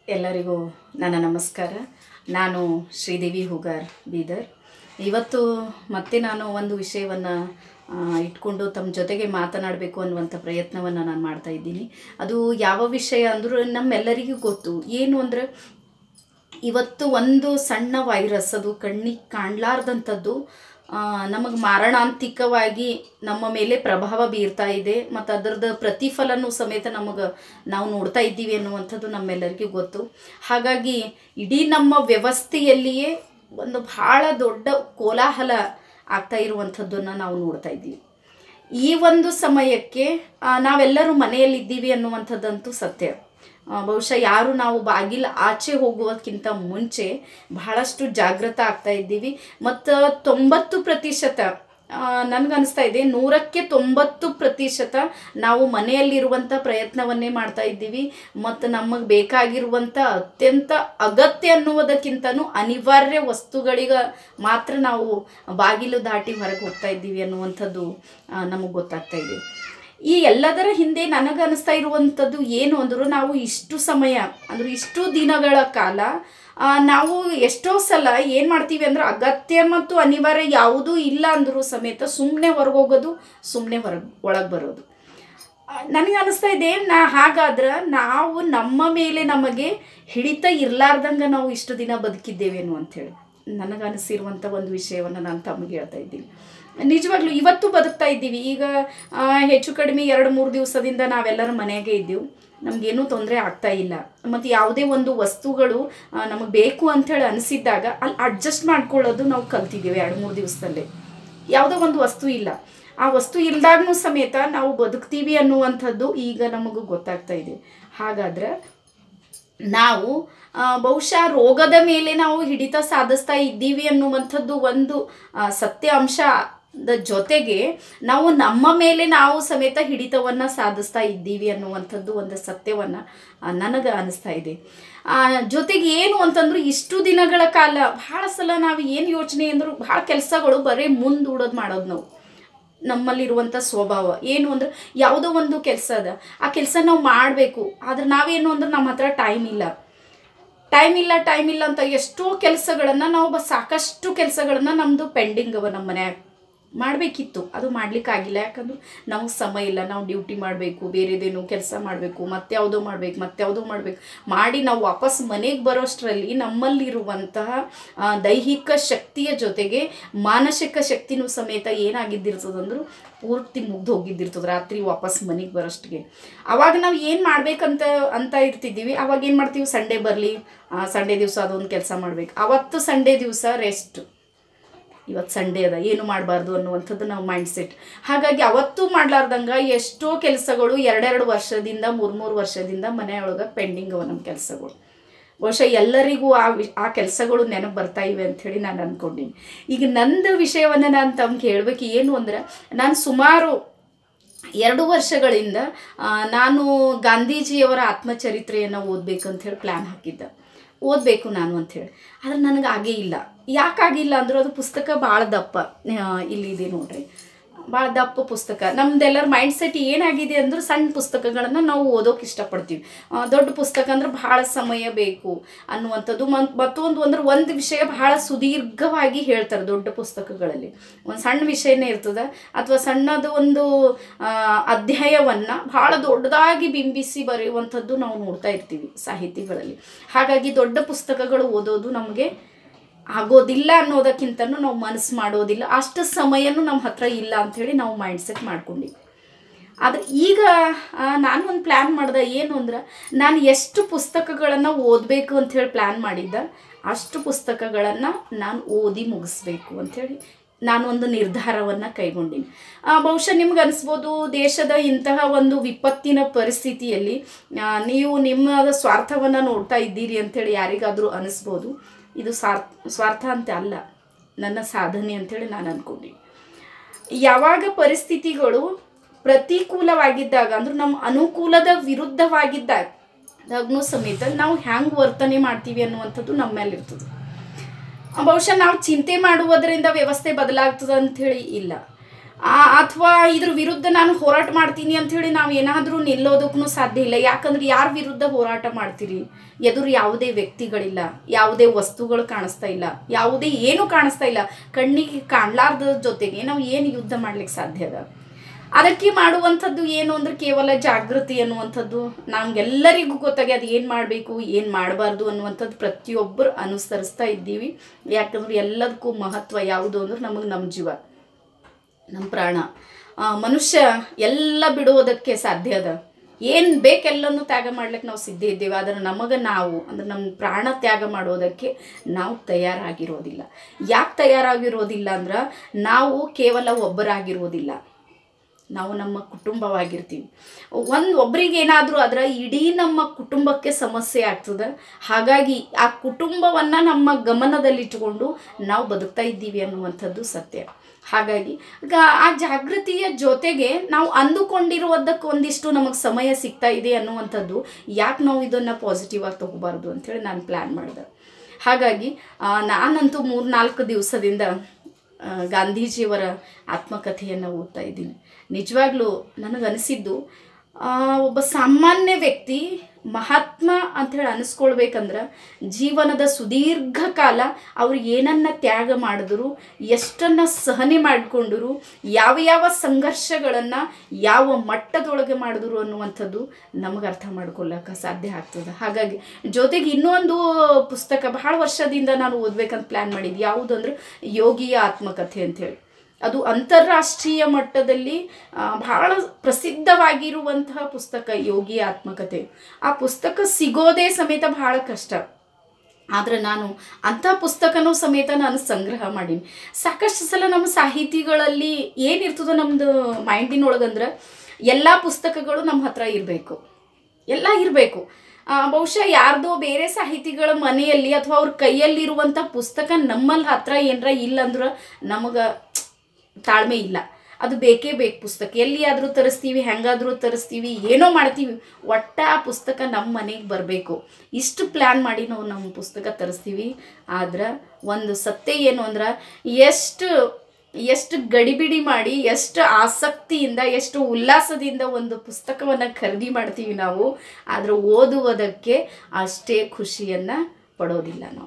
ಎಲ್ಲರಿಗೂ ನನ್ನ ನಮಸ್ಕಾರ ನಾನು ಶ್ರೀದೇವಿ ಹುಗಾರ್ ಬೀದರ್ ಇವತ್ತು ಮತ್ತೆ ನಾನು ಒಂದು ವಿಷಯವನ್ನು ಇಟ್ಕೊಂಡು ತಮ್ಮ ಜೊತೆಗೆ ಮಾತನಾಡಬೇಕು ಅನ್ನುವಂಥ ಪ್ರಯತ್ನವನ್ನು ನಾನು ಮಾಡ್ತಾ ಇದ್ದೀನಿ ಅದು ಯಾವ ವಿಷಯ ಅಂದರೂ ನಮ್ಮೆಲ್ಲರಿಗೂ ಗೊತ್ತು ಏನು ಅಂದರೆ ಇವತ್ತು ಒಂದು ಸಣ್ಣ ವೈರಸ್ ಅದು ಕಣ್ಣಿಗೆ ಕಾಣಲಾರ್ದಂಥದ್ದು ನಮಗೆ ಮಾರಣಾಂತಿಕವಾಗಿ ನಮ್ಮ ಮೇಲೆ ಪ್ರಭಾವ ಬೀರ್ತಾ ಇದೆ ಮತ್ತು ಅದರದ್ದು ಪ್ರತಿಫಲನೂ ಸಮೇತ ನಮಗೆ ನಾವು ನೋಡ್ತಾ ಇದ್ದೀವಿ ಅನ್ನುವಂಥದ್ದು ನಮ್ಮೆಲ್ಲರಿಗೂ ಗೊತ್ತು ಹಾಗಾಗಿ ಇಡೀ ನಮ್ಮ ವ್ಯವಸ್ಥೆಯಲ್ಲಿಯೇ ಒಂದು ಭಾಳ ದೊಡ್ಡ ಕೋಲಾಹಲ ಆಗ್ತಾ ಇರುವಂಥದ್ದನ್ನು ನಾವು ನೋಡ್ತಾ ಇದ್ದೀವಿ ಈ ಒಂದು ಸಮಯಕ್ಕೆ ಆ, ನಾವೆಲ್ಲರೂ ಮನೆಯಲ್ಲಿದ್ದೀವಿ ಅನ್ನುವಂಥದ್ದಂತೂ ಸತ್ಯ ಆ, ಬಹುಶಃ ಯಾರು ನಾವು ಬಾಗಿಲು ಆಚೆ ಹೋಗುವುದಕ್ಕಿಂತ ಮುಂಚೆ ಬಹಳಷ್ಟು ಜಾಗೃತ ಆಗ್ತಾ ಇದ್ದೀವಿ ಮತ್ತು ತೊಂಬತ್ತು ಪ್ರತಿಶತ ನನಗನ್ನಿಸ್ತಾ ಇದೆ ನೂರಕ್ಕೆ ತೊಂಬತ್ತು ಪ್ರತಿಶತ ನಾವು ಮನೆಯಲ್ಲಿರುವಂಥ ಪ್ರಯತ್ನವನ್ನೇ ಮಾಡ್ತಾ ಇದ್ದೀವಿ ಮತ್ತು ನಮಗೆ ಬೇಕಾಗಿರುವಂಥ ಅತ್ಯಂತ ಅಗತ್ಯ ಅನ್ನುವುದಕ್ಕಿಂತನೂ ಅನಿವಾರ್ಯ ವಸ್ತುಗಳಿಗೆ ಮಾತ್ರ ನಾವು ಬಾಗಿಲು ದಾಟಿ ಹೊರಗೆ ಹೋಗ್ತಾ ಇದ್ದೀವಿ ಅನ್ನುವಂಥದ್ದು ನಮಗೆ ಗೊತ್ತಾಗ್ತಾ ಇದೆ ಈ ಎಲ್ಲದರ ಹಿಂದೆ ನನಗನ್ನಿಸ್ತಾ ಇರುವಂಥದ್ದು ಏನು ಅಂದರೂ ನಾವು ಇಷ್ಟು ಸಮಯ ಅಂದ್ರೆ ಇಷ್ಟು ದಿನಗಳ ಕಾಲ ಆ, ನಾವು ಎಷ್ಟೋ ಸಲ ಏನು ಮಾಡ್ತೀವಿ ಅಂದ್ರೆ ಅಗತ್ಯ ಮತ್ತು ಅನಿವಾರ್ಯ ಯಾವುದೂ ಇಲ್ಲ ಅಂದರೂ ಸಮೇತ ಸುಮ್ಮನೆ ಹೊರಗೋಗೋದು ಸುಮ್ಮನೆ ಹೊರಗೆ ಒಳಗೆ ಬರೋದು ನನಗೆ ಅನಿಸ್ತಾ ಇದೆ ನಾ ಹಾಗಾದ್ರೆ ನಾವು ನಮ್ಮ ಮೇಲೆ ನಮಗೆ ಹಿಡಿತ ಇರಲಾರ್ದಂಗೆ ನಾವು ಇಷ್ಟು ದಿನ ಬದುಕಿದ್ದೇವೇನು ಅಂಥೇಳಿ ನನಗೆ ಅನಿಸಿರುವಂಥ ಒಂದು ವಿಷಯವನ್ನು ನಾನು ತಮಗೆ ಹೇಳ್ತಾ ಇದ್ದೀನಿ ನಿಜವಾಗ್ಲೂ ಇವತ್ತು ಬದುಕ್ತಾ ಇದ್ದೀವಿ ಈಗ ಆ, ಹೆಚ್ಚು ಕಡಿಮೆ ಎರಡು ಮೂರು ದಿವಸದಿಂದ ನಾವೆಲ್ಲರೂ ಮನೆಯಾಗೆ ಇದ್ದೀವಿ ನಮಗೇನೂ ತೊಂದರೆ ಆಗ್ತಾ ಇಲ್ಲ ಮತ್ತು ಯಾವುದೇ ಒಂದು ವಸ್ತುಗಳು ನಮಗೆ ಬೇಕು ಅಂಥೇಳಿ ಅನಿಸಿದ್ದಾಗ ಅಲ್ಲಿ ಅಡ್ಜಸ್ಟ್ ಮಾಡ್ಕೊಳ್ಳೋದು ನಾವು ಕಲ್ತಿದ್ದೀವಿ ಎರಡು ಮೂರು ದಿವಸದಲ್ಲೇ ಯಾವುದೋ ಒಂದು ವಸ್ತು ಇಲ್ಲ ಆ ವಸ್ತು ಇಲ್ದಾಗೂ ಸಮೇತ ನಾವು ಬದುಕ್ತೀವಿ ಅನ್ನುವಂಥದ್ದು ಈಗ ನಮಗೂ ಗೊತ್ತಾಗ್ತಾ ಇದೆ ಹಾಗಾದ್ರೆ ನಾವು ಆ, ಬಹುಶಃ ರೋಗದ ಮೇಲೆ ನಾವು ಹಿಡಿತ ಸಾಧಿಸ್ತಾ ಇದ್ದೀವಿ ಅನ್ನುವಂಥದ್ದು ಒಂದು ಆ, ಸತ್ಯ ಅಂಶದ ಜೊತೆಗೆ ನಾವು ನಮ್ಮ ಮೇಲೆ ನಾವು ಸಮೇತ ಹಿಡಿತವನ್ನು ಸಾಧಿಸ್ತಾ ಇದ್ದೀವಿ ಅನ್ನುವಂಥದ್ದು ಒಂದು ಸತ್ಯವನ್ನು ನನಗೆ ಅನಿಸ್ತಾ ಇದೆ ಆ, ಜೊತೆಗೆ ಏನು ಅಂತಂದ್ರೆ ಇಷ್ಟು ದಿನಗಳ ಕಾಲ ಭಾಳ ಸಲ ನಾವು ಏನು ಯೋಚನೆ ಅಂದ್ರು ಭಾಳ ಕೆಲಸಗಳು ಬರೀ ಮುಂದೂಡೋದು ಮಾಡೋದು ನಾವು ನಮ್ಮಲ್ಲಿರುವಂಥ ಸ್ವಭಾವ ಏನು ಅಂದ್ರೆ ಯಾವುದೋ ಒಂದು ಕೆಲಸ ಅದ ಆ ಕೆಲಸ ನಾವು ಮಾಡಬೇಕು ಆದ್ರೆ ನಾವೇನು ಅಂದ್ರೆ ನಮ್ಮ ಹತ್ರ ಟೈಮ್ ಇಲ್ಲ ಟೈಮ್ ಇಲ್ಲ ಟೈಮ್ ಇಲ್ಲ ಅಂತ ಎಷ್ಟೋ ಕೆಲಸಗಳನ್ನು ನಾವು ಬ ಸಾಕಷ್ಟು ಕೆಲಸಗಳನ್ನು ನಮ್ಮದು ಪೆಂಡಿಂಗ್ ಅವ ನಮ್ಮ ಮನ್ಯಾಗ ಮಾಡಬೇಕಿತ್ತು ಅದು ಮಾಡ್ಲಿಕ್ಕಾಗಿಲ್ಲ ಯಾಕಂದ್ರೆ ನಮಗೆ ಸಮಯ ಇಲ್ಲ ನಾವು ಡ್ಯೂಟಿ ಮಾಡಬೇಕು ಬೇರೆದೇನು ಕೆಲಸ ಮಾಡಬೇಕು ಮತ್ತೆ ಯಾವುದೋ ಮಾಡಬೇಕು ಮತ್ತೆ ಯಾವುದೋ ಮಾಡಬೇಕು ಮಾಡಿ ನಾವು ವಾಪಸ್ ಮನೆಗೆ ಬರೋಷ್ಟರಲ್ಲಿ ನಮ್ಮಲ್ಲಿರುವಂತಹ ಆ, ದೈಹಿಕ ಶಕ್ತಿಯ ಜೊತೆಗೆ ಮಾನಸಿಕ ಶಕ್ತಿನೂ ಸಮೇತ ಏನಾಗಿದ್ದಿರ್ತದಂದ್ರು ಪೂರ್ತಿ ಮುಗ್ದು ಹೋಗಿದ್ದಿರ್ತದೆ ರಾತ್ರಿ ವಾಪಸ್ ಮನೆಗೆ ಬರೋಷ್ಟಿಗೆ ಅವಾಗ ನಾವು ಏನು ಮಾಡ್ಬೇಕಂತ ಅಂತ ಇರ್ತಿದ್ದೀವಿ ಅವಾಗ ಏನು ಮಾಡ್ತೀವಿ ಸಂಡೇ ಬರಲಿ ಸಂಡೇ ದಿವಸ ಅದೊಂದು ಕೆಲಸ ಮಾಡ್ಬೇಕು ಅವತ್ತು ಸಂಡೇ ದಿವಸ ರೆಸ್ಟ್ ಇವತ್ತು ಸಂಡೇ ಅದ ಏನು ಮಾಡಬಾರ್ದು ಅನ್ನುವಂಥದ್ದು ನಾವು ಮೈಂಡ್ ಸೆಟ್ ಹಾಗಾಗಿ ಅವತ್ತು ಮಾಡ್ಲಾರ್ದಂಗೆ ಎಷ್ಟೋ ಕೆಲಸಗಳು ಎರಡೆರಡು ವರ್ಷದಿಂದ ಮೂರು ಮೂರು ವರ್ಷದಿಂದ ಮನೆಯೊಳಗೆ ಪೆಂಡಿಂಗ್ ಅವ ನಮ್ಮ ಕೆಲಸಗಳು ಬಹುಶಃ ಎಲ್ಲರಿಗೂ ಆ ವಿ ಆ ಕೆಲಸಗಳು ನೆನಪು ಬರ್ತಾ ಇವೆ ಅಂಥೇಳಿ ನಾನು ಅಂದ್ಕೊಂಡೀನಿ ಈಗ ನಂದು ವಿಷಯವನ್ನು ನಾನು ತಮ್ಗೆ ಹೇಳ್ಬೇಕು ಏನು ಅಂದ್ರೆ ನಾನು ಸುಮಾರು ಎರಡು ವರ್ಷಗಳಿಂದ ಆ, ನಾನು ಗಾಂಧೀಜಿಯವರ ಆತ್ಮಚರಿತ್ರೆಯನ್ನು ಓದಬೇಕಂತ ಹೇಳಿ ಪ್ಲ್ಯಾನ್ ಹಾಕಿದ್ದೆ ಓದಬೇಕು ನಾನು ಅಂಥೇಳಿ ಆದರೆ ನನಗೆ ಆಗೇ ಇಲ್ಲ ಯಾಕಾಗಿಲ್ಲ ಅಂದ್ರೆ ಅದು ಪುಸ್ತಕ ಭಾಳ ದಪ್ಪ ಆ, ಇಲ್ಲಿದೆ ನೋಡ್ರಿ ಭಾಳ ದಪ್ಪ ಪುಸ್ತಕ ನಮ್ದೆಲ್ಲರ ಮೈಂಡ್ ಸೆಟ್ ಏನಾಗಿದೆ ಅಂದ್ರೆ ಸಣ್ಣ ಪುಸ್ತಕಗಳನ್ನು ನಾವು ಓದೋಕೆ ಇಷ್ಟಪಡ್ತೀವಿ ಆ, ದೊಡ್ಡ ಪುಸ್ತಕ ಅಂದ್ರೆ ಭಾಳ ಸಮಯ ಬೇಕು ಅನ್ನುವಂಥದ್ದು ಮನ್ ಮತ್ತೊಂದು ಅಂದ್ರೆ ಒಂದು ವಿಷಯ ಭಾಳ ಸುದೀರ್ಘವಾಗಿ ಹೇಳ್ತಾರೆ ದೊಡ್ಡ ಪುಸ್ತಕಗಳಲ್ಲಿ ಒಂದು ಸಣ್ಣ ವಿಷಯನೇ ಇರ್ತದೆ ಅಥವಾ ಸಣ್ಣದು ಒಂದು ಆ, ಅಧ್ಯಾಯವನ್ನು ಭಾಳ ದೊಡ್ಡದಾಗಿ ಬಿಂಬಿಸಿ ಬರೆಯುವಂಥದ್ದು ನಾವು ನೋಡ್ತಾ ಇರ್ತೀವಿ ಸಾಹಿತಿಗಳಲ್ಲಿ ಹಾಗಾಗಿ ದೊಡ್ಡ ಪುಸ್ತಕಗಳು ಓದೋದು ನಮಗೆ ಆಗೋದಿಲ್ಲ ಅನ್ನೋದಕ್ಕಿಂತನೂ ನಾವು ಮನಸ್ಸು ಮಾಡೋದಿಲ್ಲ ಅಷ್ಟು ಸಮಯನೂ ನಮ್ಮ ಹತ್ರ ಇಲ್ಲ ಅಂಥೇಳಿ ನಾವು ಮೈಂಡ್ ಸೆಟ್ ಮಾಡ್ಕೊಂಡಿವಿ ಆದರೆ ಈಗ ಆ, ನಾನು ಒಂದು ಪ್ಲ್ಯಾನ್ ಮಾಡಿದೆ ಏನು ಅಂದ್ರೆ ನಾನು ಎಷ್ಟು ಪುಸ್ತಕಗಳನ್ನು ಓದಬೇಕು ಅಂಥೇಳಿ ಪ್ಲ್ಯಾನ್ ಮಾಡಿದ್ದೆ ಅಷ್ಟು ಪುಸ್ತಕಗಳನ್ನು ನಾನು ಓದಿ ಮುಗಿಸ್ಬೇಕು ಅಂಥೇಳಿ ನಾನು ಒಂದು ನಿರ್ಧಾರವನ್ನು ಕೈಗೊಂಡಿನಿ ಆ, ಬಹುಶಃ ನಿಮ್ಗೆ ಅನಿಸ್ಬೋದು ದೇಶದ ಇಂತಹ ಒಂದು ವಿಪತ್ತಿನ ಪರಿಸ್ಥಿತಿಯಲ್ಲಿ ಆ, ನೀವು ನಿಮ್ಮ ಸ್ವಾರ್ಥವನ್ನು ನೋಡ್ತಾ ಇದ್ದೀರಿ ಅಂಥೇಳಿ ಯಾರಿಗಾದರೂ ಅನಿಸ್ಬೋದು ಇದು ಸ್ವಾರ್ಥ ಸ್ವಾರ್ಥ ಅಂತ ಅಲ್ಲ ನನ್ನ ಸಾಧನೆ ಅಂಥೇಳಿ ನಾನು ಅಂದ್ಕೊಂಡೀನಿ ಯಾವಾಗ ಪರಿಸ್ಥಿತಿಗಳು ಪ್ರತಿಕೂಲವಾಗಿದ್ದಾಗ ಅಂದ್ರೆ ನಮ್ಮ ಅನುಕೂಲದ ವಿರುದ್ಧವಾಗಿದ್ದಾಗೂ ಸಮೇತ ನಾವು ಹ್ಯಾಂಗೆ ವರ್ತನೆ ಮಾಡ್ತೀವಿ ಅನ್ನುವಂಥದ್ದು ನಮ್ಮ ಮೇಲೆ ಇರ್ತದೆ ಬಹುಶಃ ನಾವು ಚಿಂತೆ ಮಾಡುವುದರಿಂದ ವ್ಯವಸ್ಥೆ ಬದಲಾಗ್ತದೆ ಅಂಥೇಳಿ ಇಲ್ಲ ಅಥವಾ ಇದ್ರ ವಿರುದ್ಧ ನಾನು ಹೋರಾಟ ಮಾಡ್ತೀನಿ ಅಂಥೇಳಿ ನಾವು ಏನಾದರೂ ನಿಲ್ಲೋದಕ್ಕೂ ಸಾಧ್ಯ ಇಲ್ಲ ಯಾಕಂದ್ರೆ ಯಾರ ವಿರುದ್ಧ ಹೋರಾಟ ಮಾಡ್ತೀರಿ ಎದುರು ಯಾವುದೇ ವ್ಯಕ್ತಿಗಳಿಲ್ಲ ಯಾವುದೇ ವಸ್ತುಗಳು ಕಾಣಿಸ್ತಾ ಇಲ್ಲ ಯಾವುದೇ ಏನೂ ಕಾಣಿಸ್ತಾ ಇಲ್ಲ ಕಣ್ಣಿಗೆ ಕಾಣಲಾರ್ದ ಜೊತೆಗೆ ನಾವು ಏನು ಯುದ್ಧ ಮಾಡ್ಲಿಕ್ಕೆ ಸಾಧ್ಯ ಅದ ಅದಕ್ಕೆ ಮಾಡುವಂಥದ್ದು ಏನು ಅಂದ್ರೆ ಕೇವಲ ಜಾಗೃತಿ ಅನ್ನುವಂಥದ್ದು ನಮ್ಗೆಲ್ಲರಿಗೂ ಗೊತ್ತಾಗಿ ಅದು ಏನು ಮಾಡಬೇಕು ಏನು ಮಾಡಬಾರ್ದು ಅನ್ನುವಂಥದ್ದು ಪ್ರತಿಯೊಬ್ಬರು ಅನುಸರಿಸ್ತಾ ಇದ್ದೀವಿ ಯಾಕಂದ್ರೆ ಎಲ್ಲದಕ್ಕೂ ಮಹತ್ವ ಯಾವುದು ಅಂದ್ರೆ ನಮಗೆ ನಮ್ಮ ಜೀವ ನಮ್ಮ ಪ್ರಾಣ ಆ, ಮನುಷ್ಯ ಎಲ್ಲ ಬಿಡುವುದಕ್ಕೆ ಸಾಧ್ಯ ಅದ ಏನು ಬೇಕೆಲ್ಲನೂ ತ್ಯಾಗ ಮಾಡ್ಲಿಕ್ಕೆ ನಾವು ಸಿದ್ಧ ಇದ್ದೇವೆ ಆದರೆ ನಮಗೆ ನಾವು ಅಂದ್ರೆ ನಮ್ಮ ಪ್ರಾಣ ತ್ಯಾಗ ಮಾಡೋದಕ್ಕೆ ನಾವು ತಯಾರಾಗಿರೋದಿಲ್ಲ ಯಾಕೆ ತಯಾರಾಗಿರೋದಿಲ್ಲ ಅಂದ್ರೆ ನಾವು ಕೇವಲ ಒಬ್ಬರಾಗಿರೋದಿಲ್ಲ ನಾವು ನಮ್ಮ ಕುಟುಂಬವಾಗಿರ್ತೀವಿ ಒಂದು ಒಬ್ರಿಗೆ ಏನಾದರೂ ಅದರ ಇಡೀ ನಮ್ಮ ಕುಟುಂಬಕ್ಕೆ ಸಮಸ್ಯೆ ಆಗ್ತದೆ ಹಾಗಾಗಿ ಆ ಕುಟುಂಬವನ್ನು ನಮ್ಮ ಗಮನದಲ್ಲಿಟ್ಟುಕೊಂಡು ನಾವು ಬದುಕ್ತಾ ಇದ್ದೀವಿ ಅನ್ನುವಂಥದ್ದು ಸತ್ಯ ಹಾಗಾಗಿ ಈಗ ಆ ಜಾಗೃತಿಯ ಜೊತೆಗೆ ನಾವು ಅಂದುಕೊಂಡಿರುವುದಕ್ಕೆ ಒಂದಿಷ್ಟು ನಮಗೆ ಸಮಯ ಸಿಗ್ತಾ ಇದೆ ಅನ್ನುವಂಥದ್ದು ಯಾಕೆ ನಾವು ಇದನ್ನು ಪಾಸಿಟಿವ್ ಆಗಿ ತಗೋಬಾರ್ದು ಅಂಥೇಳಿ ನಾನು ಪ್ಲ್ಯಾನ್ ಮಾಡಿದೆ ಹಾಗಾಗಿ ಆ, ನಾನಂತೂ ಮೂರು ನಾಲ್ಕು ದಿವಸದಿಂದ ಆ, ಗಾಂಧೀಜಿಯವರ ಆತ್ಮಕಥೆಯನ್ನು ಓದ್ತಾ ಇದ್ದೀನಿ ನಿಜವಾಗ್ಲೂ ನನಗನಿಸಿದ್ದು ಆ, ಒಬ್ಬ ಸಾಮಾನ್ಯ ವ್ಯಕ್ತಿ ಮಹಾತ್ಮ ಅಂಥೇಳಿ ಅನಿಸ್ಕೊಳ್ಬೇಕಂದ್ರೆ ಜೀವನದ ಸುದೀರ್ಘ ಕಾಲ ಅವ್ರು ಏನನ್ನ ತ್ಯಾಗ ಮಾಡಿದ್ರು ಎಷ್ಟನ್ನ ಸಹನೆ ಮಾಡಿಕೊಂಡರು ಯಾವ ಯಾವ ಸಂಘರ್ಷಗಳನ್ನು ಯಾವ ಮಟ್ಟದೊಳಗೆ ಮಾಡಿದ್ರು ಅನ್ನುವಂಥದ್ದು ನಮಗೆ ಅರ್ಥ ಮಾಡ್ಕೊಳ್ಳೋಕೆ ಸಾಧ್ಯ ಆಗ್ತದೆ ಹಾಗಾಗಿ ಜೊತೆಗೆ ಇನ್ನೊಂದು ಪುಸ್ತಕ ಬಹಳ ವರ್ಷದಿಂದ ನಾನು ಓದ್ಬೇಕಂತ ಪ್ಲ್ಯಾನ್ ಮಾಡಿದ್ದೆ ಯಾವುದು ಅಂದ್ರೆ ಯೋಗಿಯ ಆತ್ಮಕಥೆ ಅಂಥೇಳಿ ಅದು ಅಂತಾರಾಷ್ಟ್ರೀಯ ಮಟ್ಟದಲ್ಲಿ ಆ, ಬಹಳ ಪ್ರಸಿದ್ಧವಾಗಿರುವಂತಹ ಪುಸ್ತಕ ಯೋಗಿ ಆತ್ಮಕಥೆ ಆ ಪುಸ್ತಕ ಸಿಗೋದೇ ಸಮೇತ ಬಹಳ ಕಷ್ಟ ಆದರೆ ನಾನು ಅಂಥ ಪುಸ್ತಕನೂ ಸಮೇತ ನಾನು ಸಂಗ್ರಹ ಮಾಡೀನಿ ಸಾಕಷ್ಟು ಸಲ ನಮ್ಮ ಸಾಹಿತಿಗಳಲ್ಲಿ ಏನಿರ್ತದೋ ನಮ್ಮದು ಮೈಂಡಿನೊಳಗಂದ್ರೆ ಎಲ್ಲ ಪುಸ್ತಕಗಳು ನಮ್ಮ ಹತ್ರ ಇರಬೇಕು ಎಲ್ಲ ಇರಬೇಕು ಬಹುಶಃ ಯಾರ್ದೋ ಬೇರೆ ಸಾಹಿತಿಗಳ ಮನೆಯಲ್ಲಿ ಅಥವಾ ಅವ್ರ ಕೈಯಲ್ಲಿರುವಂಥ ಪುಸ್ತಕ ನಮ್ಮಲ್ಲಿ ಹತ್ರ ಏನರ ಇಲ್ಲಂದ್ರೆ ನಮಗೆ ತಾಳ್ಮೆ ಇಲ್ಲ ಅದು ಬೇಕೇ ಬೇಕು ಪುಸ್ತಕ ಎಲ್ಲಿಯಾದರೂ ತರಿಸ್ತೀವಿ ಹೆಂಗಾದರೂ ತರಿಸ್ತೀವಿ ಏನೋ ಮಾಡ್ತೀವಿ ಒಟ್ಟ ಆ ಪುಸ್ತಕ ನಮ್ಮ ಮನೆಗೆ ಬರಬೇಕು ಇಷ್ಟು ಪ್ಲ್ಯಾನ್ ಮಾಡಿ ನಾವು ನಮ್ಮ ಪುಸ್ತಕ ತರಿಸ್ತೀವಿ ಆದ್ರೆ ಒಂದು ಸತ್ಯ ಏನು ಅಂದ್ರೆ ಎಷ್ಟು ಎಷ್ಟು ಗಡಿಬಿಡಿ ಮಾಡಿ ಎಷ್ಟು ಆಸಕ್ತಿಯಿಂದ ಎಷ್ಟು ಉಲ್ಲಾಸದಿಂದ ಒಂದು ಪುಸ್ತಕವನ್ನು ಖರೀದಿ ಮಾಡ್ತೀವಿ ನಾವು ಆದರೆ ಓದುವುದಕ್ಕೆ ಅಷ್ಟೇ ಖುಷಿಯನ್ನು ಪಡೋದಿಲ್ಲ ನಾವು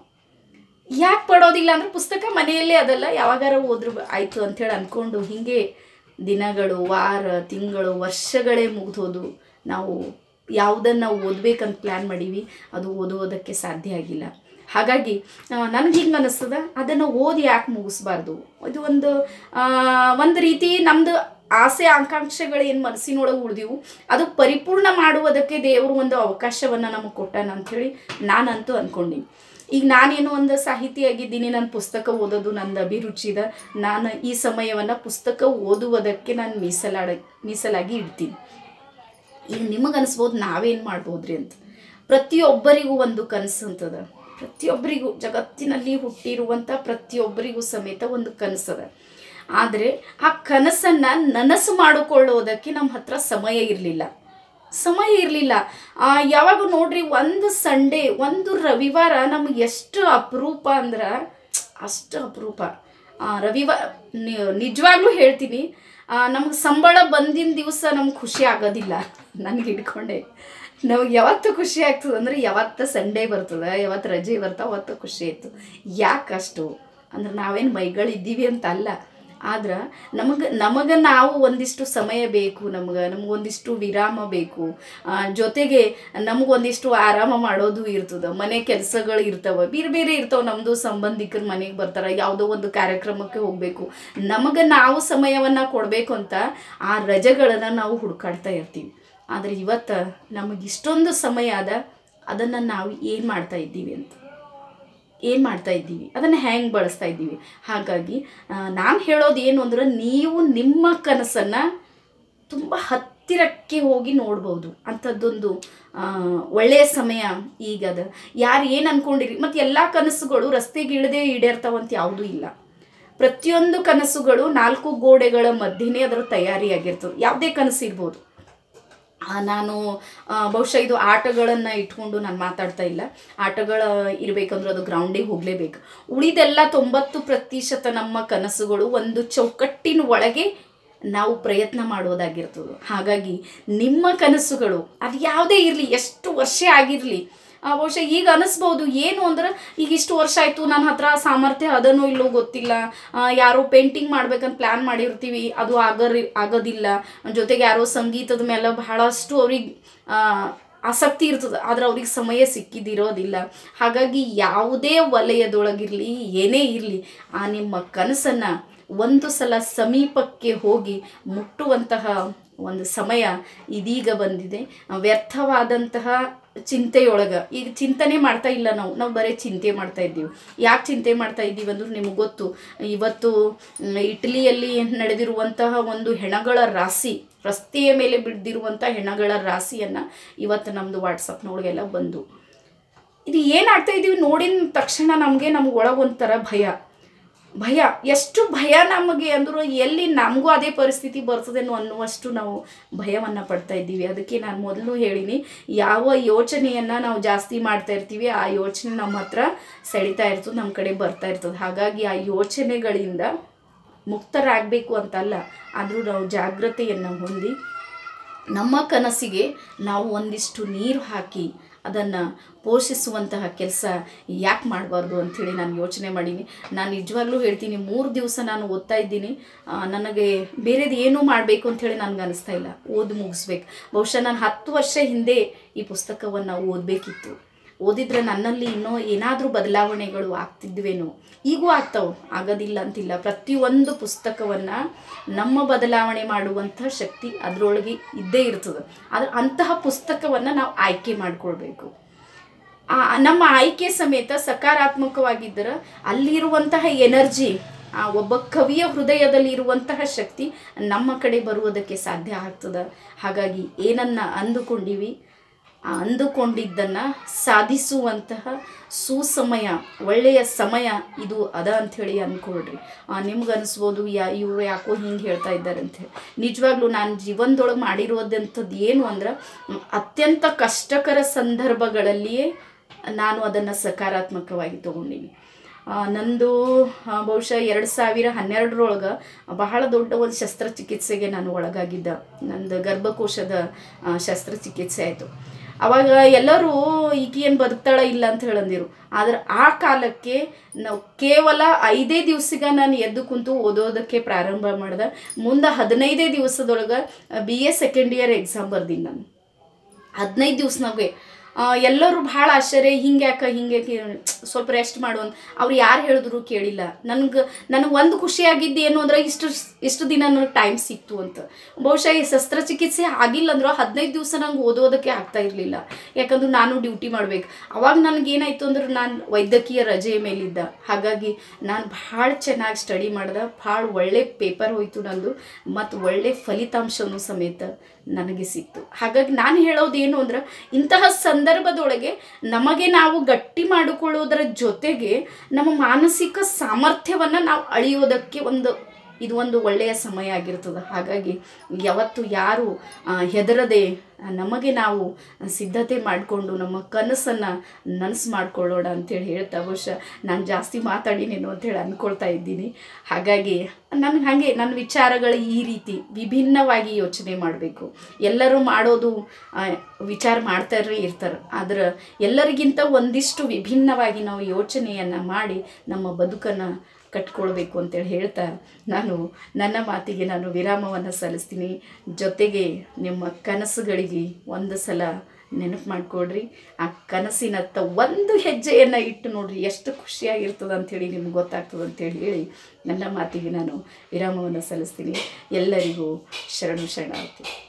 ಯಾಕೆ ಪಡೋದಿಲ್ಲ ಅಂದ್ರೆ ಪುಸ್ತಕ ಮನೆಯಲ್ಲೇ ಅದಲ್ಲ ಯಾವಾಗಾರ ಓದ್ರು ಆಯಿತು ಅಂಥೇಳಿ ಅಂದ್ಕೊಂಡು ಹೀಗೆ ದಿನಗಳು ವಾರ ತಿಂಗಳು ವರ್ಷಗಳೇ ಮುಗಿದೋದು ನಾವು ಯಾವುದನ್ನು ಓದ್ಬೇಕಂತ ಪ್ಲ್ಯಾನ್ ಮಾಡೀವಿ ಅದು ಓದುವುದಕ್ಕೆ ಸಾಧ್ಯ ಆಗಿಲ್ಲ ಹಾಗಾಗಿ ನನಗೆ ಹಿಂಗೆ ಅನ್ನಿಸ್ತದ ಅದನ್ನು ಓದಿ ಯಾಕೆ ಮುಗಿಸ್ಬಾರ್ದು ಇದು ಒಂದು ಆ, ಒಂದು ರೀತಿ ನಮ್ಮದು ಆಸೆ ಆಕಾಂಕ್ಷೆಗಳು ಏನು ಮನಸ್ಸಿನೊಳಗೆ ಉಳಿದಿವು ಅದು ಪರಿಪೂರ್ಣ ಮಾಡುವುದಕ್ಕೆ ದೇವರು ಒಂದು ಅವಕಾಶವನ್ನು ನಮಗೆ ಕೊಟ್ಟಾನ ಅಂಥೇಳಿ ನಾನಂತೂ ಅಂದ್ಕೊಂಡೀನಿ ಈಗ ನಾನೇನು ಒಂದು ಸಾಹಿತಿಯಾಗಿದ್ದೀನಿ ನನ್ನ ಪುಸ್ತಕ ಓದೋದು ನಂದು ಅಭಿರುಚಿದ ನಾನು ಈ ಸಮಯವನ್ನು ಪುಸ್ತಕ ಓದುವುದಕ್ಕೆ ನಾನು ಮೀಸಲಾಡ ಮೀಸಲಾಗಿ ಇಡ್ತೀನಿ ಈಗ ನಿಮಗೆ ಅನಿಸ್ಬೋದು ನಾವೇನು ಮಾಡ್ಬೋದ್ರಿ ಅಂತ ಪ್ರತಿಯೊಬ್ಬರಿಗೂ ಒಂದು ಕನಸು ಅಂತದ ಪ್ರತಿಯೊಬ್ಬರಿಗೂ ಜಗತ್ತಿನಲ್ಲಿ ಹುಟ್ಟಿರುವಂಥ ಪ್ರತಿಯೊಬ್ಬರಿಗೂ ಸಮೇತ ಒಂದು ಕನಸದ ಆದರೆ ಆ ಕನಸನ್ನು ನನಸು ಮಾಡಿಕೊಳ್ಳೋದಕ್ಕೆ ನಮ್ಮ ಹತ್ರ ಸಮಯ ಇರಲಿಲ್ಲ ಸಮಯ ಇರಲಿಲ್ಲ ಯಾವಾಗ ನೋಡ್ರಿ ಒಂದು ಸಂಡೇ ಒಂದು ರವಿವಾರ ನಮ್ಗೆ ಎಷ್ಟು ಅಪರೂಪ ಅಂದ್ರೆ ಅಷ್ಟು ಅಪರೂಪ ಆ, ರವಿವಾರ ನಿಜವಾಗ್ಲೂ ಹೇಳ್ತೀನಿ ನಮ್ಗೆ ಸಂಬಳ ಬಂದಿನ ದಿವಸ ನಮ್ಗೆ ಖುಷಿ ಆಗೋದಿಲ್ಲ ನನಗೆ ಹಿಡ್ಕೊಂಡೆ ನಮಗೆ ಯಾವತ್ತು ಖುಷಿ ಆಗ್ತದೆ ಅಂದರೆ ಯಾವತ್ತು ಸಂಡೇ ಬರ್ತದೆ ಯಾವತ್ತು ರಜೆ ಬರ್ತಾವ ಅವತ್ತು ಖುಷಿ ಆಯಿತು ಯಾಕಷ್ಟು ಅಂದ್ರೆ ನಾವೇನು ಮೈಗಳಿದ್ದೀವಿ ಅಂತ ಅಲ್ಲ ಆದ್ರೆ ನಮಗೆ ನಮಗೆ ನಾವು ಒಂದಿಷ್ಟು ಸಮಯ ಬೇಕು ನಮ್ಗೆ ನಮಗೊಂದಿಷ್ಟು ವಿರಾಮ ಬೇಕು ಆ, ಜೊತೆಗೆ ನಮಗೊಂದಿಷ್ಟು ಆರಾಮ ಮಾಡೋದು ಇರ್ತದೆ ಮನೆ ಕೆಲಸಗಳು ಇರ್ತವೆ ಬೇರೆ ಬೇರೆ ಇರ್ತಾವೆ ನಮ್ಮದು ಸಂಬಂಧಿಕರು ಮನೆಗೆ ಬರ್ತಾರೆ ಯಾವುದೋ ಒಂದು ಕಾರ್ಯಕ್ರಮಕ್ಕೆ ಹೋಗಬೇಕು ನಮಗೆ ನಾವು ಸಮಯವನ್ನು ಕೊಡಬೇಕು ಅಂತ ಆ ರಜೆಗಳನ್ನು ನಾವು ಹುಡುಕಾಡ್ತಾ ಇರ್ತೀವಿ ಆದರೆ ಇವತ್ತು ನಮಗೆ ಇಷ್ಟೊಂದು ಸಮಯ ಅದ ಅದನ್ನು ನಾವು ಏನು ಮಾಡ್ತಾ ಇದ್ದೀವಿ ಅಂತ ಏನು ಮಾಡ್ತಾ ಇದ್ದೀವಿ ಅದನ್ನು ಹೆಂಗೆ ಬಳಸ್ತಾ ಇದ್ದೀವಿ ಹಾಗಾಗಿ ನಾನು ಹೇಳೋದು ಏನು ಅಂದ್ರೆ ನೀವು ನಿಮ್ಮ ಕನಸನ್ನು ತುಂಬ ಹತ್ತಿರಕ್ಕೆ ಹೋಗಿ ನೋಡ್ಬೋದು ಅಂಥದ್ದೊಂದು ಆ, ಒಳ್ಳೆಯ ಸಮಯ ಈಗದ ಯಾರು ಏನು ಅಂದ್ಕೊಂಡಿರಿ ಮತ್ತು ಎಲ್ಲ ಕನಸುಗಳು ರಸ್ತೆಗೆ ಇಳದೆ ಈಡೇರ್ತಾವಂತ ಯಾವುದೂ ಇಲ್ಲ ಪ್ರತಿಯೊಂದು ಕನಸುಗಳು ನಾಲ್ಕು ಗೋಡೆಗಳ ಮಧ್ಯೆನೇ ಅದರ ತಯಾರಿಯಾಗಿರ್ತದೆ ಯಾವುದೇ ಕನಸು ಇರ್ಬೋದು ಆ, ನಾನು ಆ, ಬಹುಶಃ ಇದು ಆಟಗಳನ್ನು ಇಟ್ಕೊಂಡು ನಾನು ಮಾತಾಡ್ತಾ ಇಲ್ಲ ಆಟಗಳ ಇರಬೇಕಂದ್ರೆ ಅದು ಗ್ರೌಂಡಿಗೆ ಹೋಗಲೇಬೇಕು ಉಳಿದೆಲ್ಲ ತೊಂಬತ್ತು ಪ್ರತಿಶತ ನಮ್ಮ ಕನಸುಗಳು ಒಂದು ಚೌಕಟ್ಟಿನ ಒಳಗೆ ನಾವು ಪ್ರಯತ್ನ ಮಾಡೋದಾಗಿರ್ತದೆ ಹಾಗಾಗಿ ನಿಮ್ಮ ಕನಸುಗಳು ಅದು ಯಾವುದೇ ಇರಲಿ ಎಷ್ಟು ವರ್ಷ ಆಗಿರಲಿ ಬಹುಶಃ ಈಗ ಅನಿಸ್ಬೋದು ಏನು ಅಂದ್ರೆ ಈಗ ಇಷ್ಟು ವರ್ಷ ಆಯಿತು ನನ್ನ ಹತ್ರ ಸಾಮರ್ಥ್ಯ ಅದನೋ ಇಲ್ಲೋ ಗೊತ್ತಿಲ್ಲ ಆ, ಯಾರೋ ಪೇಂಟಿಂಗ್ ಮಾಡ್ಬೇಕಂತ ಪ್ಲ್ಯಾನ್ ಮಾಡಿರ್ತೀವಿ ಅದು ಆಗರಿ ಆಗೋದಿಲ್ಲ ಜೊತೆಗೆ ಯಾರೋ ಸಂಗೀತದ ಮೇಲೆ ಬಹಳಷ್ಟು ಅವ್ರಿಗೆ ಆಸಕ್ತಿ ಇರ್ತದೆ ಆದ್ರೆ ಅವ್ರಿಗೆ ಸಮಯ ಸಿಕ್ಕಿದಿರೋದಿಲ್ಲ ಹಾಗಾಗಿ ಯಾವುದೇ ವಲಯದೊಳಗಿರಲಿ ಏನೇ ಇರಲಿ ಆ ನಿಮ್ಮ ಕನಸನ್ನು ಒಂದು ಸಲ ಸಮೀಪಕ್ಕೆ ಹೋಗಿ ಮುಟ್ಟುವಂತಹ ಒಂದು ಸಮಯ ಇದೀಗ ಬಂದಿದೆ ವ್ಯರ್ಥವಾದಂತಹ ಚಿಂತೆಯೊಳಗೆ ಈಗ ಚಿಂತನೆ ಮಾಡ್ತಾ ಇಲ್ಲ ನಾವು ನಾವು ಬರೀ ಚಿಂತೆ ಮಾಡ್ತಾ ಇದ್ದೀವಿ ಯಾಕೆ ಚಿಂತೆ ಮಾಡ್ತಾ ಇದ್ದೀವಿ ಅಂದ್ರೆ ನಿಮಗೆ ಗೊತ್ತು ಇವತ್ತು ಮ್, ಇಟಲಿಯಲ್ಲಿ ನಡೆದಿರುವಂತಹ ಒಂದು ಹೆಣಗಳ ರಾಶಿ ರಸ್ತೆಯ ಮೇಲೆ ಬಿದ್ದಿರುವಂಥ ಹೆಣಗಳ ರಾಶಿಯನ್ನು ಇವತ್ತು ನಮ್ಮದು ವಾಟ್ಸಪ್ನೊಳಗೆಲ್ಲ ಬಂದು ಇದು ಏನಾಗ್ತಾ ಇದ್ದೀವಿ ನೋಡಿದ ತಕ್ಷಣ ನಮಗೆ ನಮ್ಗೆ ಒಳಗೆ ಒಂಥರ ಭಯ ಭಯ ಎಷ್ಟು ಭಯ ನಮಗೆ ಅಂದರೂ ಎಲ್ಲಿ ನಮಗೂ ಅದೇ ಪರಿಸ್ಥಿತಿ ಬರ್ತದೇನೋ ಅನ್ನುವಷ್ಟು ನಾವು ಭಯವನ್ನು ಪಡ್ತಾ ಇದ್ದೀವಿ ಅದಕ್ಕೆ ನಾನು ಮೊದಲು ಹೇಳಿನಿ ಯಾವ ಯೋಚನೆಯನ್ನು ನಾವು ಜಾಸ್ತಿ ಮಾಡ್ತಾ ಇರ್ತೀವಿ ಆ ಯೋಚನೆ ನಮ್ಮ ಹತ್ರ ಸೆಳಿತಾ ಇರ್ತದೆ ನಮ್ಮ ಕಡೆ ಬರ್ತಾ ಇರ್ತದೆ ಹಾಗಾಗಿ ಆ ಯೋಚನೆಗಳಿಂದ ಮುಕ್ತರಾಗಬೇಕು ಅಂತಲ್ಲ ಆದರೂ ನಾವು ಜಾಗ್ರತೆಯನ್ನು ಹೊಂದಿ ನಮ್ಮ ಕನಸಿಗೆ ನಾವು ಒಂದಿಷ್ಟು ನೀರು ಹಾಕಿ ಅದನ್ನು ಪೋಷಿಸುವಂತಹ ಕೆಲಸ ಯಾಕೆ ಮಾಡಬಾರ್ದು ಅಂಥೇಳಿ ನಾನು ಯೋಚನೆ ಮಾಡೀನಿ ನಾನು ನಿಜವಾಗ್ಲೂ ಹೇಳ್ತೀನಿ ಮೂರು ದಿವಸ ನಾನು ಓದ್ತಾ ಇದ್ದೀನಿ ಆ, ನನಗೆ ಬೇರೆದು ಏನೂ ಮಾಡಬೇಕು ಅಂಥೇಳಿ ನನಗೆ ಅನಿಸ್ತಾ ಇಲ್ಲ ಓದಿ ಮುಗಿಸ್ಬೇಕು ಬಹುಶಃ ನಾನು ಹತ್ತು ವರ್ಷ ಹಿಂದೆ ಈ ಪುಸ್ತಕವನ್ನು ಓದಬೇಕಿತ್ತು ಓದಿದ್ರೆ ನನ್ನಲ್ಲಿ ಇನ್ನೂ ಏನಾದರೂ ಬದಲಾವಣೆಗಳು ಆಗ್ತಿದ್ವೇನೋ ಈಗೂ ಆಗ್ತಾವೆ ಆಗೋದಿಲ್ಲ ಅಂತಿಲ್ಲ ಪ್ರತಿಯೊಂದು ಪುಸ್ತಕವನ್ನು ನಮ್ಮ ಬದಲಾವಣೆ ಮಾಡುವಂಥ ಶಕ್ತಿ ಅದರೊಳಗೆ ಇದ್ದೇ ಇರ್ತದೆ ಆದರೆ ಅಂತಹ ಪುಸ್ತಕವನ್ನು ನಾವು ಆಯ್ಕೆ ಮಾಡಿಕೊಳ್ಬೇಕು ಆ ನಮ್ಮ ಆಯ್ಕೆ ಸಮೇತ ಸಕಾರಾತ್ಮಕವಾಗಿದ್ದರೆ ಅಲ್ಲಿರುವಂತಹ ಎನರ್ಜಿ ಆ ಒಬ್ಬ ಕವಿಯ ಹೃದಯದಲ್ಲಿ ಇರುವಂತಹ ಶಕ್ತಿ ನಮ್ಮ ಕಡೆ ಬರುವುದಕ್ಕೆ ಸಾಧ್ಯ ಆಗ್ತದೆ ಹಾಗಾಗಿ ಏನನ್ನ ಅಂದುಕೊಂಡಿವಿ ಆ ಅಂದುಕೊಂಡಿದ್ದನ್ನು ಸಾಧಿಸುವಂತಹ ಸುಸಮಯ ಒಳ್ಳೆಯ ಸಮಯ ಇದು ಅದ ಅಂಥೇಳಿ ಅಂದ್ಕೊಳ್ರಿ ನಿಮ್ಗೆ ಅನಿಸ್ಬೋದು ಯಾ ಇವರು ಯಾಕೋ ಹಿಂಗೆ ಹೇಳ್ತಾ ಇದ್ದಾರೆ ಅಂಥೇಳಿ ನಿಜವಾಗ್ಲೂ ನಾನು ಜೀವನದೊಳಗೆ ಮಾಡಿರೋದಂಥದ್ದು ಏನು ಅಂದ್ರೆ ಮ್, ಅತ್ಯಂತ ಕಷ್ಟಕರ ಸಂದರ್ಭಗಳಲ್ಲಿಯೇ ನಾನು ಅದನ್ನು ಸಕಾರಾತ್ಮಕವಾಗಿ ತೊಗೊಂಡಿನಿ ಆ, ನಂದು ಆ, ಬಹುಶಃ ಎರಡು ಸಾವಿರ ಹನ್ನೆರಡರೊಳಗೆ ಬಹಳ ದೊಡ್ಡ ಒಂದು ಶಸ್ತ್ರಚಿಕಿತ್ಸೆಗೆ ನಾನು ಒಳಗಾಗಿದ್ದ ನಂದು ಗರ್ಭಕೋಶದ ಆ, ಶಸ್ತ್ರಚಿಕಿತ್ಸೆ ಆಯಿತು ಅವಾಗ ಎಲ್ಲರೂ ಈಕೆ ಏನು ಬದುಕ್ತಾಳ ಇಲ್ಲ ಅಂತ ಹೇಳಂದಿರು ಆದ್ರೆ ಆ ಕಾಲಕ್ಕೆ ನಾವು ಕೇವಲ ಐದೇ ದಿವ್ಸಿಗೆ ನಾನು ಎದ್ದು ಕುಂತು ಓದೋದಕ್ಕೆ ಪ್ರಾರಂಭ ಮಾಡ್ದೆ ಮುಂದೆ ಹದಿನೈದೇ ದಿವಸದೊಳಗೆ B A second year exam ಬರ್ದೀನಿ ನಾನು ಹದಿನೈದು ದಿವ್ಸನಾಗೆ ಎಲ್ಲರೂ ಭಾಳ ಆಶ್ಚರ್ಯ ಹಿಂಗೆ ಯಾಕೆ ಹಿಂಗೆ ಸ್ವಲ್ಪ ರೆಸ್ಟ್ ಮಾಡು ಅಂತ ಅವ್ರು ಯಾರು ಹೇಳಿದ್ರು ಕೇಳಿಲ್ಲ ನನಗೆ ನನಗೆ ಒಂದು ಖುಷಿಯಾಗಿದ್ದು ಏನು ಅಂದ್ರೆ ಇಷ್ಟು ಇಷ್ಟು ದಿನ ನನಗೆ ಟೈಮ್ ಸಿಕ್ತು ಅಂತ ಬಹುಶಃ ಈ ಶಸ್ತ್ರಚಿಕಿತ್ಸೆ ಆಗಿಲ್ಲ ಅಂದ್ರೆ ಹದಿನೈದು ದಿವಸ ನಂಗೆ ಓದೋದಕ್ಕೆ ಆಗ್ತಾ ಇರಲಿಲ್ಲ ಯಾಕಂದ್ರೆ ನಾನು ಡ್ಯೂಟಿ ಮಾಡ್ಬೇಕು ಅವಾಗ ನನಗೆ ಏನಾಯ್ತು ಅಂದ್ರೆ ನಾನು ವೈದ್ಯಕೀಯ ರಜೆಯ ಮೇಲಿದ್ದ ಹಾಗಾಗಿ ನಾನು ಭಾಳ ಚೆನ್ನಾಗಿ ಸ್ಟಡಿ ಮಾಡ್ದೆ ಭಾಳ ಒಳ್ಳೆ ಪೇಪರ್ ಹೋಯ್ತು ನಂದು ಮತ್ತು ಒಳ್ಳೆ ಫಲಿತಾಂಶವೂ ಸಮೇತ ನನಗೆ ಸಿಕ್ತು ಹಾಗಾಗಿ ನಾನು ಹೇಳೋದು ಏನು ಅಂದ್ರೆ ಇಂತಹ ಸಂದರ್ಭದೊಳಗೆ ನಮಗೆ ನಾವು ಗಟ್ಟಿ ಮಾಡಿಕೊಳ್ಳೋದರ ಜೊತೆಗೆ ನಮ್ಮ ಮಾನಸಿಕ ಸಾಮರ್ಥ್ಯವನ್ನು ನಾವು ಅಳಿಯೋದಕ್ಕೆ ಒಂದು ಇದು ಒಂದು ಒಳ್ಳೆಯ ಸಮಯ ಆಗಿರ್ತದೆ ಹಾಗಾಗಿ ಯಾವತ್ತು ಯಾರು ಆ, ಹೆದರದೆ ಆ, ನಮಗೆ ನಾವು ಸಿದ್ಧತೆ ಮಾಡಿಕೊಂಡು ನಮ್ಮ ಕನಸನ್ನು ನನಸು ಮಾಡ್ಕೊಳ್ಳೋಣ ಅಂತೇಳಿ ಹೇಳ್ತಾ ಬಹುಶಃ ನಾನು ಜಾಸ್ತಿ ಮಾತಾಡಿನೇನೋ ಅಂತೇಳಿ ಅಂದ್ಕೊಳ್ತಾ ಇದ್ದೀನಿ ಹಾಗಾಗಿ ನನಗೆ ಹಾಗೆ ನನ್ನ ವಿಚಾರಗಳು ಈ ರೀತಿ ವಿಭಿನ್ನವಾಗಿ ಯೋಚನೆ ಮಾಡಬೇಕು ಎಲ್ಲರೂ ಮಾಡೋದು ಆ, ವಿಚಾರ ಮಾಡ್ತಾರೇ ಇರ್ತಾರೆ ಆದ್ರೆ ಎಲ್ಲರಿಗಿಂತ ಒಂದಿಷ್ಟು ವಿಭಿನ್ನವಾಗಿ ನಾವು ಯೋಚನೆಯನ್ನು ಮಾಡಿ ನಮ್ಮ ಬದುಕನ್ನು ಕಟ್ಕೊಳ್ಬೇಕು ಅಂತೇಳಿ ಹೇಳ್ತಾ ನಾನು ನನ್ನ ಮಾತಿಗೆ ನಾನು ವಿರಾಮವನ್ನು ಸಲ್ಲಿಸ್ತೀನಿ ಜೊತೆಗೆ ನಿಮ್ಮ ಕನಸುಗಳಿಗೆ ಒಂದು ಸಲ ನೆನಪು ಮಾಡಿಕೊಡ್ರಿ ಆ ಕನಸಿನತ್ತ ಒಂದು ಹೆಜ್ಜೆಯನ್ನು ಇಟ್ಟು ನೋಡ್ರಿ ಎಷ್ಟು ಖುಷಿಯಾಗಿರ್ತದೆ ಅಂಥೇಳಿ ನಿಮ್ಗೆ ಗೊತ್ತಾಗ್ತದೆ ಅಂತೇಳಿ ಹೇಳಿ ನನ್ನ ಮಾತಿಗೆ ನಾನು ವಿರಾಮವನ್ನು ಸಲ್ಲಿಸ್ತೀನಿ ಎಲ್ಲರಿಗೂ ಶರಣು ಶರಣಾರ್ಥಿ